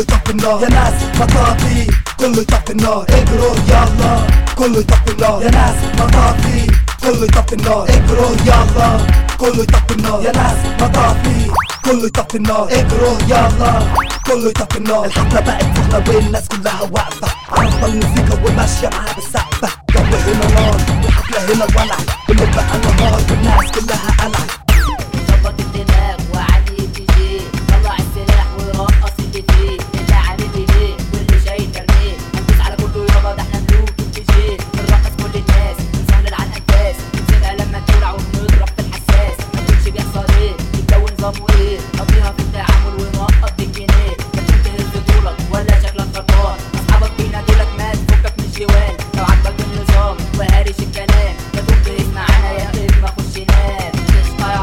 يطفي النار يا ناس مطافي كله يطفي النار اجروا يلا كله يطفي النار يا ناس مطافي كله يطفي النار اجروا يلا كله يطفي النار يا ناس مطافي كله يطفي النار اجروا يلا كله يطفي النار الحفلة بقت سخنة والناس كلها واقفة عرفنا الموسيقى وماشية معاها بالسقفة جو هنا نار والحفلة هنا ولع كله بقى نهار والناس كلها قلعة ظبط الدماغ وعلي الدي طلع السلاح ورقص اللي فيه اللي عامل ايديه واللي شايل ترميه هندوس على كله يابا ده احنا ملوك الدي جي بنرقص كل الناس بنسهل على الانفاس بنسيبها لما تولع وبنضرب في الحساس ما تقولش بيحصل ايه الجو نظامه ايه قضيها في التعامل ونوقف بالجنيه ما تنتهز بطولك ولا شكلك خربان اصحابك بينادولك مات فكك من الجوال لو عجبك النظام وهارش الكلام يا دوب تهز معانا يا اما خش نام قشطة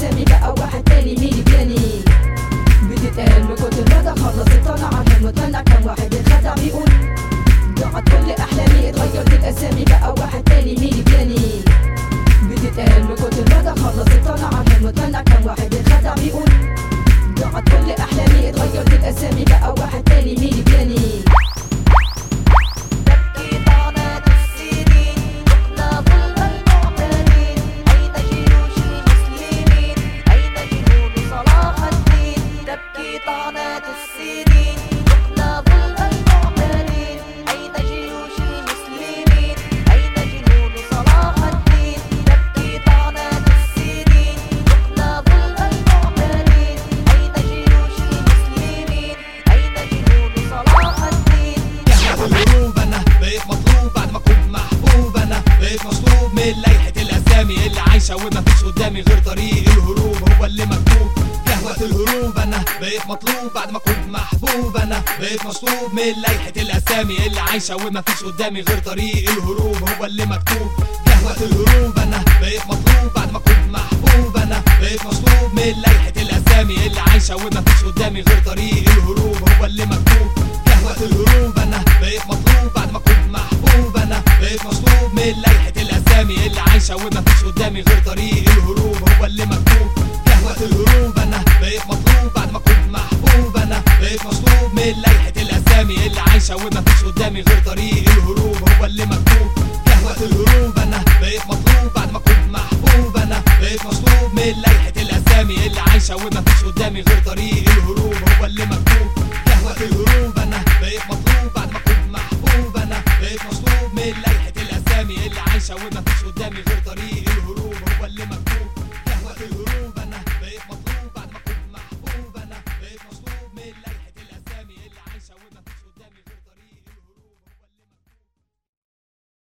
الاسامي بقى واحد تاني مين بياني بتتقال من كتر الندى خلص الطلع عشان متمنع كان واحد اتخدع بيقول ضاعت كل احلامي اتغيرت الاسامي بقى واحد تاني مين بياني بتتقال من كتر الندى خلص الطلع عشان متمنع كان واحد اتخدع بيقول ضاعت كل احلامي اتغيرت الاسامي بقى واحد تاني مين بياني تبكي طعنات السنين ذقنا ظلم المعتدين أين جيوش المسلمين أين جنود صلاح الدين تبكي طعنات السنين ذقنا ظلم المعتدين أين جيوش المسلمين أين جنود صلاح الدين تبكي طعنات السنين ذقنا ظلم المعتدين أين جيوش المسلمين أين جنود صلاح الدين قهوة الهروب انا بقيت مطلوب بعد ما كنت محبوب انا بقيت مطلوب من لائحة الاسامي اللي عايشة وما فيش قدامي غير طريق الهروب هو اللي مكتوب قهوة الهروب انا بقيت مطلوب بعد ما كنت محبوب انا بقيت مطلوب من لائحة الاسامي اللي عايشة وما فيش قدامي غير طريق الهروب هو اللي مكتوب قهوة الهروب انا بقيت مطلوب بعد ما كنت محبوب انا بقيت مطلوب من لائحة الاسامي اللي عايشة وما فيش قدامي غير طريق الهروب هو اللي مكتوب قهوة الهروب انا بقيت مطلوب بعد ما كنت محبوب انا بقيت مطلوب من لائحة الاسامي اللي عايشة وما فيش قدامي غير طريق الهروب هو اللي مكتوب قهوة الهروب انا بقيت مطلوب بعد ما كنت محبوب انا بقيت مطلوب من لائحة الاسامي اللي عايشة وما فيش قدامي غير طريق الهروب هو اللي مكتوب قهوة الهروب انا بقيت مطلوب بعد ما كنت محبوب انا بقيت مطلوب من لائحة الاسامي اللي عايشة وما فيش قدامي غير طريق الهروب هو اللي مكتوب قهوة الهروب انا بقيت مطلوب بعد ما كنت محبوب انا بقيت مطلوب من لائحة الاسامي اللي عايشة وما فيش قدامي